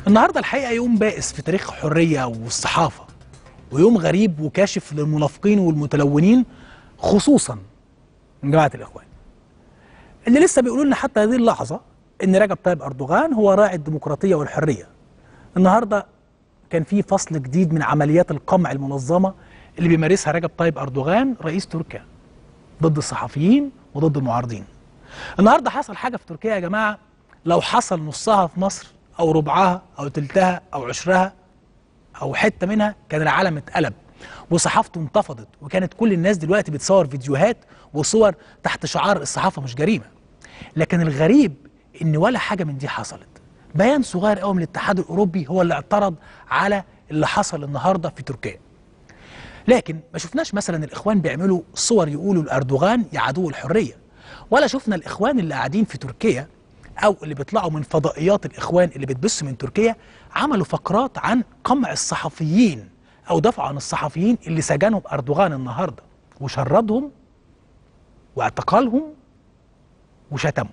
النهارده الحقيقه يوم بائس في تاريخ الحريه والصحافه ويوم غريب وكاشف للمنافقين والمتلونين خصوصا من جماعه الاخوان اللي لسه بيقولوا لنا حتى هذه اللحظه ان رجب طيب اردوغان هو راعي الديمقراطيه والحريه النهارده كان في فصل جديد من عمليات القمع المنظمه اللي بيمارسها رجب طيب اردوغان رئيس تركيا ضد الصحفيين وضد المعارضين النهارده حصل حاجه في تركيا يا جماعه لو حصل نصها في مصر او ربعها او تلتها او عشرها او حته منها كان العالم اتقلب وصحافته انتفضت وكانت كل الناس دلوقتي بتصور فيديوهات وصور تحت شعار الصحافه مش جريمه لكن الغريب ان ولا حاجه من دي حصلت بيان صغير قوي من الاتحاد الاوروبي هو اللي اعترض على اللي حصل النهارده في تركيا لكن ما شفناش مثلا الاخوان بيعملوا صور يقولوا لاردوغان يا عدو الحريه ولا شفنا الاخوان اللي قاعدين في تركيا او اللي بيطلعوا من فضائيات الاخوان اللي بتبث من تركيا عملوا فقرات عن قمع الصحفيين او دفعوا عن الصحفيين اللي سجنهم اردوغان النهارده وشردهم واعتقالهم وشتمهم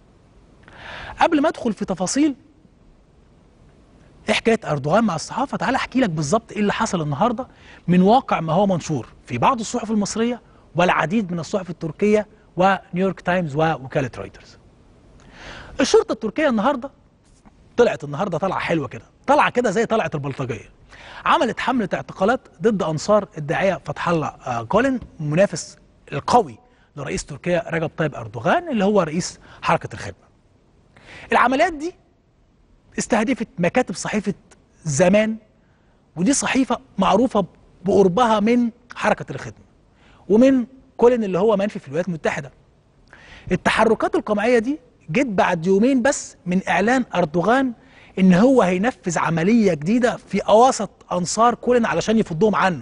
قبل ما ادخل في تفاصيل ايه حكايه اردوغان مع الصحافه تعال احكي لك بالظبط ايه اللي حصل النهارده من واقع ما هو منشور في بعض الصحف المصريه والعديد من الصحف التركيه ونيويورك تايمز ووكاله رويترز الشرطه التركيه النهارده طلعت النهارده طلعه حلوه كده طلعه كده زي طلعه البلطجيه عملت حمله اعتقالات ضد انصار الداعيه فتح الله آه، جولن المنافس القوي لرئيس تركيا رجب طيب اردوغان اللي هو رئيس حركه الخدمه العمليات دي استهدفت مكاتب صحيفه زمان ودي صحيفه معروفه بقربها من حركه الخدمه ومن كولن اللي هو منفي في الولايات المتحده التحركات القمعيه دي جت بعد يومين بس من اعلان اردوغان ان هو هينفذ عمليه جديده في اواسط انصار كولن علشان يفضهم عنه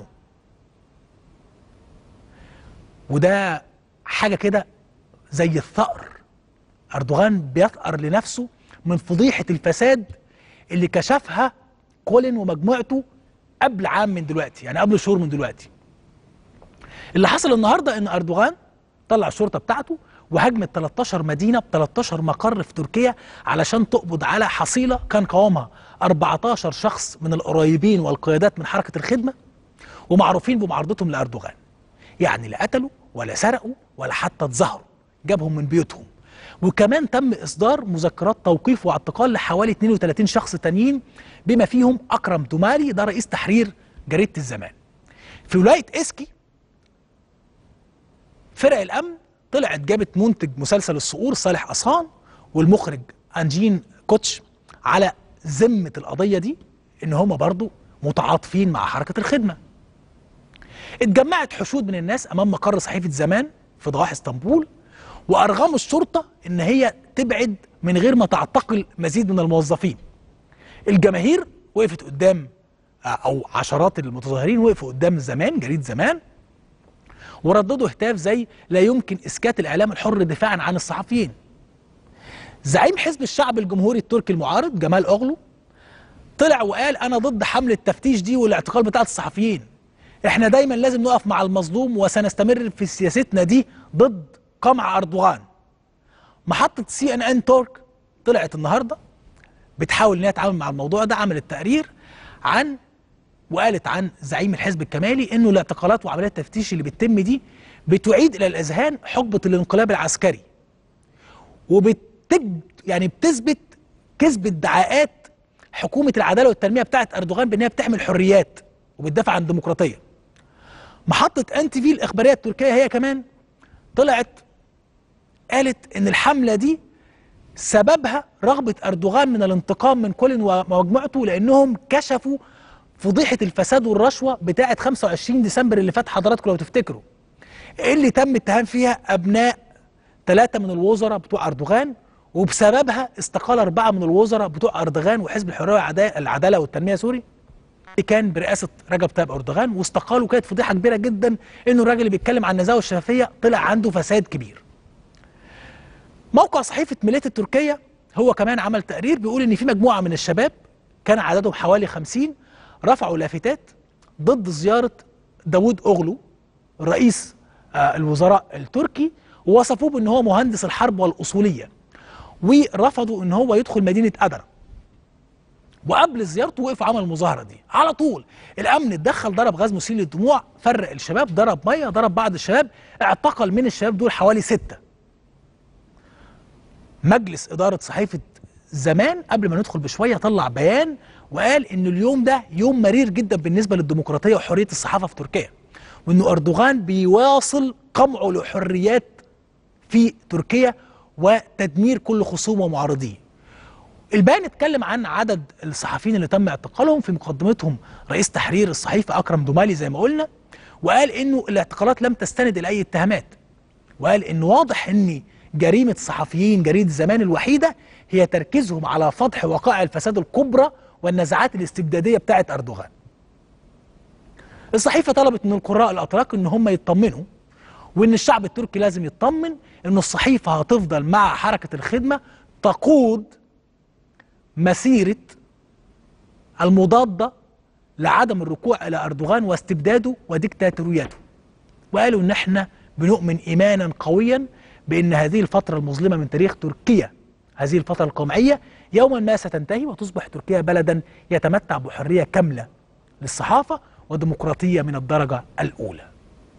وده حاجه كده زي الثأر اردوغان بيثأر لنفسه من فضيحه الفساد اللي كشفها كولن ومجموعته قبل عام من دلوقتي يعني قبل شهور من دلوقتي اللي حصل النهارده ان اردوغان طلع الشرطه بتاعته وهجمت 13 مدينه ب 13 مقر في تركيا علشان تقبض على حصيله كان قوامها 14 شخص من القريبين والقيادات من حركه الخدمه ومعروفين بمعارضتهم لاردوغان يعني لا قتلوا ولا سرقوا ولا حتى اتظاهروا جابهم من بيوتهم وكمان تم اصدار مذكرات توقيف واعتقال لحوالي 32 شخص تانيين بما فيهم اكرم دومالي ده رئيس تحرير جريده الزمان في ولايه اسكي فرق الامن طلعت جابت منتج مسلسل الصقور صالح أصهان والمخرج أنجين كوتش على ذمة القضية دي إن هم برضو متعاطفين مع حركة الخدمة اتجمعت حشود من الناس أمام مقر صحيفة زمان في ضواحي اسطنبول وأرغموا الشرطة إن هي تبعد من غير ما تعتقل مزيد من الموظفين الجماهير وقفت قدام أو عشرات المتظاهرين وقفوا قدام زمان جريد زمان ورددوا هتاف زي لا يمكن اسكات الاعلام الحر دفاعا عن الصحفيين. زعيم حزب الشعب الجمهوري التركي المعارض جمال اوغلو طلع وقال انا ضد حمله التفتيش دي والاعتقال بتاعه الصحفيين. احنا دايما لازم نقف مع المظلوم وسنستمر في سياستنا دي ضد قمع اردوغان. محطه سي ان ان تورك طلعت النهارده بتحاول ان هي تتعامل مع الموضوع ده عملت تقرير عن وقالت عن زعيم الحزب الكمالي انه الاعتقالات وعمليات التفتيش اللي بتتم دي بتعيد الى الاذهان حقبه الانقلاب العسكري وبتج يعني بتثبت كذب ادعاءات حكومه العداله والتنميه بتاعت اردوغان بان هي بتحمل حريات وبتدافع عن الديمقراطيه محطه ان تي في الاخباريه التركيه هي كمان طلعت قالت ان الحمله دي سببها رغبه اردوغان من الانتقام من كولن ومجموعته لانهم كشفوا فضيحه الفساد والرشوه بتاعه 25 ديسمبر اللي فات حضراتكم لو تفتكروا اللي تم اتهام فيها ابناء ثلاثه من الوزراء بتوع اردوغان وبسببها استقال اربعه من الوزراء بتوع اردوغان وحزب الحريه والعداله والتنميه سوري اللي كان برئاسه رجب طيب اردوغان واستقالوا كانت فضيحه كبيره جدا انه الراجل اللي بيتكلم عن النزاهه والشفافيه طلع عنده فساد كبير. موقع صحيفه ميليت التركيه هو كمان عمل تقرير بيقول ان في مجموعه من الشباب كان عددهم حوالي 50 رفعوا لافتات ضد زيارة داوود أغلو رئيس الوزراء التركي ووصفوه بأن هو مهندس الحرب والأصولية ورفضوا أن هو يدخل مدينة أدرا وقبل زيارته وقف عمل المظاهره دي على طول الامن اتدخل ضرب غاز مسيل للدموع فرق الشباب ضرب ميه ضرب بعض الشباب اعتقل من الشباب دول حوالي سته مجلس اداره صحيفه زمان قبل ما ندخل بشويه طلع بيان وقال ان اليوم ده يوم مرير جدا بالنسبه للديمقراطيه وحريه الصحافه في تركيا وانه اردوغان بيواصل قمعه لحريات في تركيا وتدمير كل خصوم ومعارضيه البيان اتكلم عن عدد الصحفيين اللي تم اعتقالهم في مقدمتهم رئيس تحرير الصحيفه اكرم دومالي زي ما قلنا وقال انه الاعتقالات لم تستند الى اي اتهامات وقال ان واضح ان جريمه الصحفيين جريده زمان الوحيده هي تركيزهم على فضح وقائع الفساد الكبرى والنزعات الاستبداديه بتاعه اردوغان. الصحيفه طلبت من القراء الاتراك ان هم يطمنوا وان الشعب التركي لازم يطمن ان الصحيفه هتفضل مع حركه الخدمه تقود مسيره المضاده لعدم الركوع الى اردوغان واستبداده وديكتاتوريته. وقالوا ان احنا بنؤمن ايمانا قويا بان هذه الفتره المظلمه من تاريخ تركيا هذه الفتره القمعيه يوما ما ستنتهي وتصبح تركيا بلدا يتمتع بحريه كامله للصحافه وديمقراطيه من الدرجه الاولى.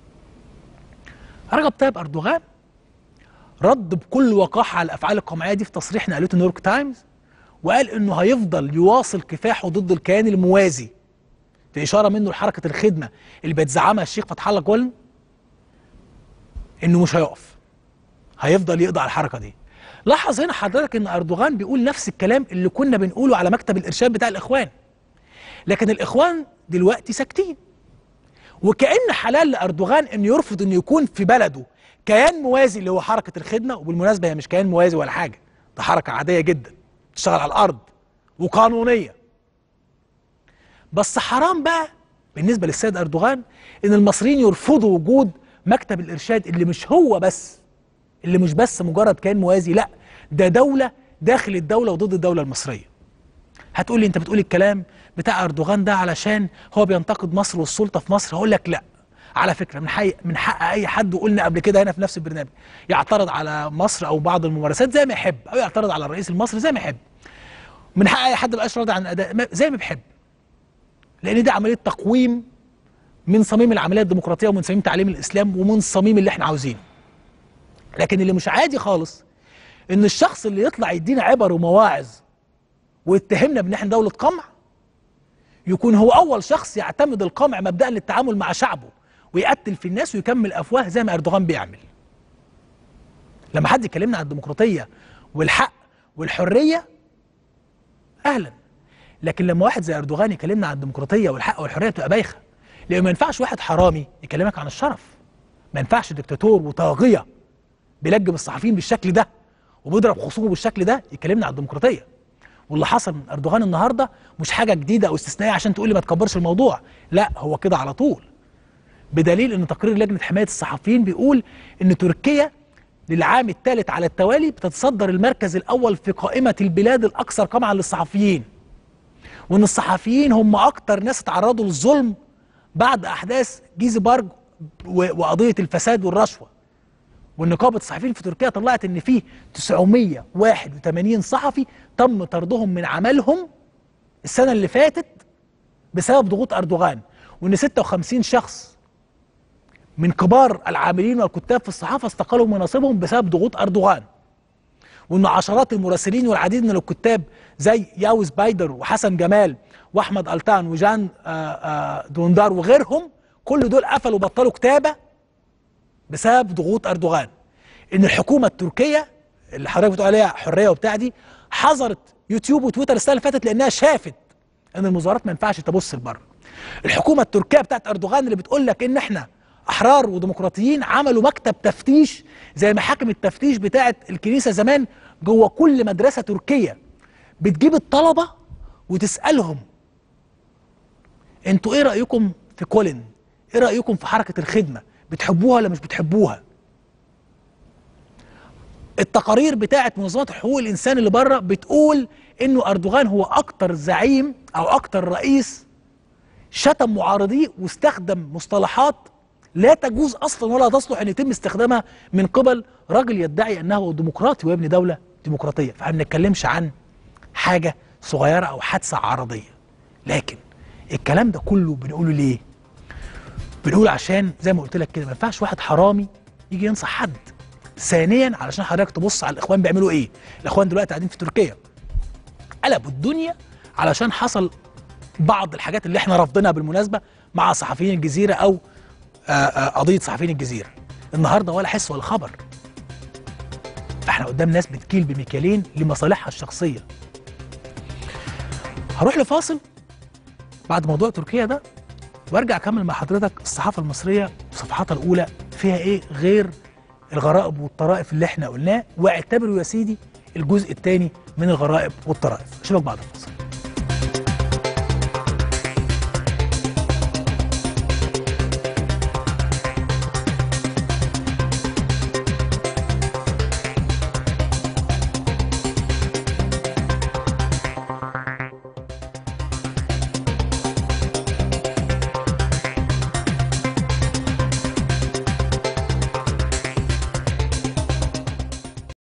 رجب طيب اردوغان رد بكل وقاحه على الافعال القمعيه دي في تصريح نقلته نيويورك تايمز وقال انه هيفضل يواصل كفاحه ضد الكيان الموازي في اشاره منه لحركه الخدمه اللي بيتزعمها الشيخ فتح الله جولن انه مش هيقف هيفضل يقضي على الحركه دي لاحظ هنا حضرتك ان اردوغان بيقول نفس الكلام اللي كنا بنقوله على مكتب الارشاد بتاع الاخوان لكن الاخوان دلوقتي ساكتين وكأن حلال لاردوغان انه يرفض انه يكون في بلده كيان موازي اللي هو حركه الخدمه وبالمناسبه هي مش كيان موازي ولا حاجه ده حركه عاديه جدا تشتغل على الارض وقانونيه بس حرام بقى بالنسبه للسيد اردوغان ان المصريين يرفضوا وجود مكتب الارشاد اللي مش هو بس اللي مش بس مجرد كيان موازي لا ده دولة داخل الدولة وضد الدولة المصرية هتقول لي انت بتقول الكلام بتاع اردوغان ده علشان هو بينتقد مصر والسلطة في مصر هقول لك لا على فكرة من حق من حق اي حد وقلنا قبل كده هنا في نفس البرنامج يعترض على مصر او بعض الممارسات زي ما يحب او يعترض على الرئيس المصري زي ما يحب من حق اي حد ما راضي عن الاداء زي ما بيحب لان دي عملية تقويم من صميم العملية الديمقراطية ومن صميم تعليم الاسلام ومن صميم اللي احنا عاوزينه لكن اللي مش عادي خالص ان الشخص اللي يطلع يدينا عبر ومواعظ ويتهمنا بان احنا دوله قمع يكون هو اول شخص يعتمد القمع مبدأ للتعامل مع شعبه ويقتل في الناس ويكمل افواه زي ما اردوغان بيعمل لما حد يكلمنا عن الديمقراطيه والحق والحريه اهلا لكن لما واحد زي اردوغان يكلمنا عن الديمقراطيه والحق والحريه تبقى بايخه لان ما ينفعش واحد حرامي يكلمك عن الشرف ما ينفعش دكتاتور وطاغيه بيلجم الصحفيين بالشكل ده وبيضرب خصومه بالشكل ده يكلمنا عن الديمقراطيه واللي حصل من اردوغان النهارده مش حاجه جديده او استثنائيه عشان تقول لي ما تكبرش الموضوع لا هو كده على طول بدليل ان تقرير لجنه حمايه الصحفيين بيقول ان تركيا للعام الثالث على التوالي بتتصدر المركز الاول في قائمه البلاد الاكثر قمعا للصحفيين وان الصحفيين هم اكتر ناس اتعرضوا للظلم بعد احداث جيزي بارج وقضيه الفساد والرشوه والنقابه الصحفيين في تركيا طلعت ان في 981 صحفي تم طردهم من عملهم السنه اللي فاتت بسبب ضغوط اردوغان وان 56 شخص من كبار العاملين والكتاب في الصحافه استقالوا من مناصبهم بسبب ضغوط اردوغان وان عشرات المراسلين والعديد من الكتاب زي ياوز بايدر وحسن جمال واحمد التان وجان دوندار وغيرهم كل دول قفلوا بطلوا كتابه بسبب ضغوط اردوغان ان الحكومه التركيه اللي حضرتك بتقول عليها حريه وبتاع دي حظرت يوتيوب وتويتر السنه اللي فاتت لانها شافت ان المظاهرات ما ينفعش تبص لبره الحكومه التركيه بتاعت اردوغان اللي بتقول لك ان احنا احرار وديمقراطيين عملوا مكتب تفتيش زي محاكم التفتيش بتاعت الكنيسه زمان جوه كل مدرسه تركيه بتجيب الطلبه وتسالهم انتوا ايه رايكم في كولين ايه رايكم في حركه الخدمه بتحبوها ولا مش بتحبوها التقارير بتاعت منظمات حقوق الانسان اللي بره بتقول انه اردوغان هو اكتر زعيم او اكتر رئيس شتم معارضيه واستخدم مصطلحات لا تجوز اصلا ولا تصلح ان يتم استخدامها من قبل راجل يدعي انه ديمقراطي ويبني دوله ديمقراطيه فاحنا ما بنتكلمش عن حاجه صغيره او حادثه عرضيه لكن الكلام ده كله بنقوله ليه بنقول عشان زي ما قلت لك كده ما ينفعش واحد حرامي يجي ينصح حد ثانيا علشان حضرتك تبص على الاخوان بيعملوا ايه الاخوان دلوقتي قاعدين في تركيا قلبوا الدنيا علشان حصل بعض الحاجات اللي احنا رافضينها بالمناسبه مع صحفيين الجزيره او آه، آه، قضيه صحفيين الجزيره النهارده ولا حس ولا خبر احنا قدام ناس بتكيل بمكيالين لمصالحها الشخصيه هروح لفاصل بعد موضوع تركيا ده وارجع اكمل مع حضرتك الصحافه المصريه صفحاتها الاولى فيها ايه غير الغرائب والطرائف اللي احنا قلناه واعتبروا يا سيدي الجزء الثاني من الغرائب والطرائف اشوفك بعد الفاصل